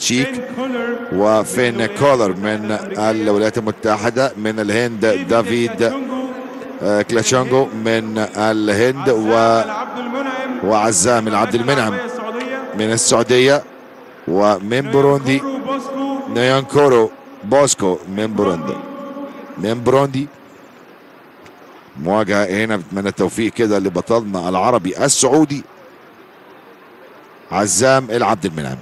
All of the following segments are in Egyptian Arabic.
التشيك وفين كولر من الولايات المتحدة من الهند دافيد آه، كلاشونجو من الهند و وعزام العبد المنعم من السعودية ومن بوروندي نيانكورو بوسكو من بوروندي من بوروندي مواجهة هنا بتمنى التوفيق كده لبطلنا العربي السعودي عزام العبد المنعم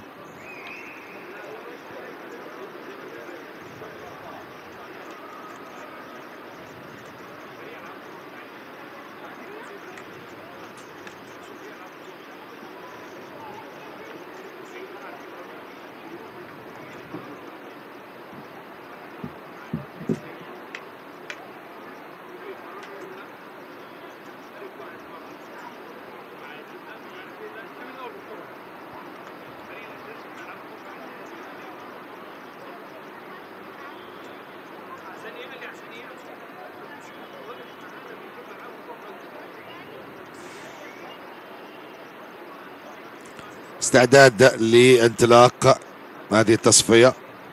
استعداد لانطلاق هذه التصفية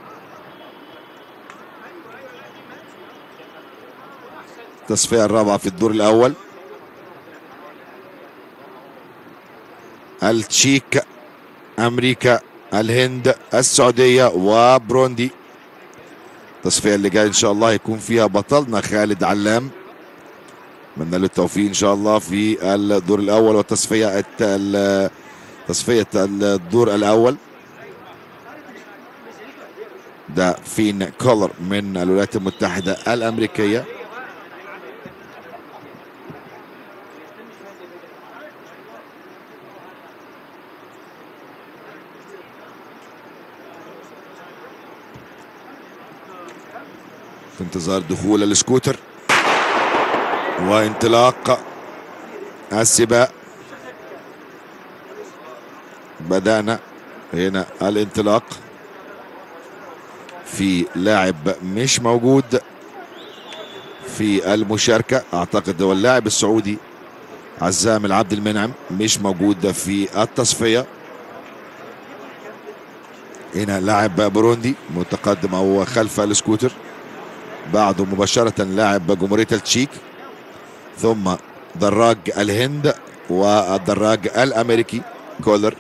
التصفية الرابعة في الدور الأول التشيك أمريكا الهند السعودية وبروندي التصفية اللي جاي إن شاء الله يكون فيها بطلنا خالد علام اتمنى له التوفيق إن شاء الله في الدور الأول والتصفية الت- تصفية الدور الأول ده فين كولر من الولايات المتحدة الأمريكية في انتظار دخول السكوتر وانطلاق السباق بدأنا هنا الانطلاق في لاعب مش موجود في المشاركة اعتقد هو اللاعب السعودي عزام العبد المنعم مش موجود في التصفية هنا لاعب بوروندي متقدم او خلف السكوتر بعده مباشرة لاعب جمهورية التشيك ثم دراج الهند والدراج الامريكي كولر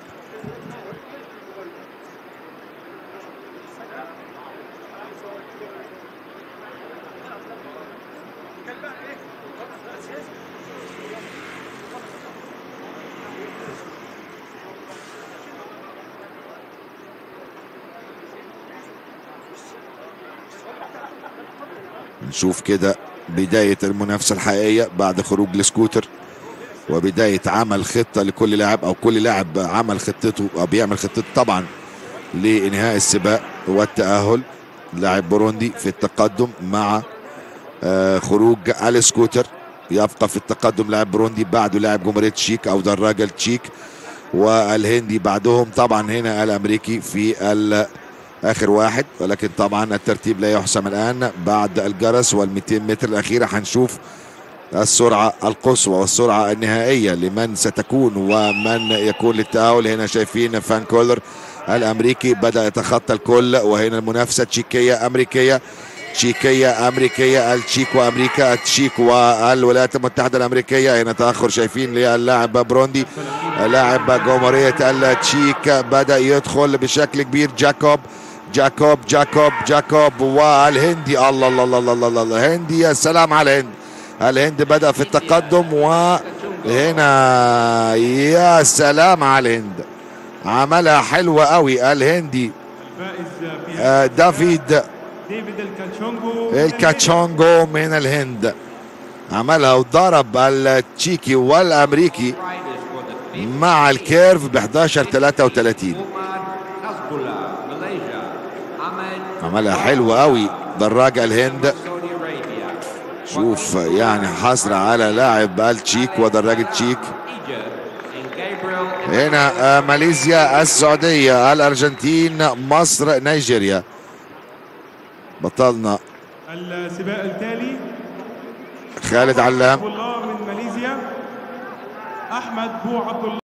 نشوف كده بداية المنافسة الحقيقية بعد خروج السكوتر وبداية عمل خطة لكل لاعب أو كل لاعب عمل خطته أو بيعمل خطته طبعا لإنهاء السباق والتأهل لاعب بوروندي في التقدم مع آه، خروج السكوتر يبقى في التقدم لاعب بوروندي بعده لاعب جمهورية تشيك أو دراجة تشيك والهندي بعدهم طبعا هنا الأمريكي في ال اخر واحد ولكن طبعا الترتيب لا يحسم الان بعد الجرس وال 200 متر الاخيره هنشوف السرعه القصوى والسرعه النهائيه لمن ستكون ومن يكون للتاهل هنا شايفين فان كولر الامريكي بدا يتخطى الكل وهنا المنافسه تشيكيه امريكيه تشيكيه امريكيه التشيك وامريكا التشيك والولايات المتحده الامريكيه هنا تاخر شايفين للاعب بروندي لاعب جمهوريه التشيك بدا يدخل بشكل كبير جاكوب جاكوب جاكوب جاكوب والهندي الله الله الله الله الله, الله الهندي يا سلام على الهند الهند بدا في التقدم وهنا يا سلام على الهند عملها حلوة قوي الهندي الفائز في آه، دافيد ديفيد الكاتشونجو الكاتشونجو من الهند عملها وضرب التشيكي والامريكي مع الكيرف ب 11 33 عملها حلوة قوي دراج الهند شوف يعني حصر على لاعب التشيك ودراج التشيك هنا آه، ماليزيا السعودية الأرجنتين مصر نيجيريا بطلنا السباق التالي خالد علام أبو الله من ماليزيا أحمد بو عبد الله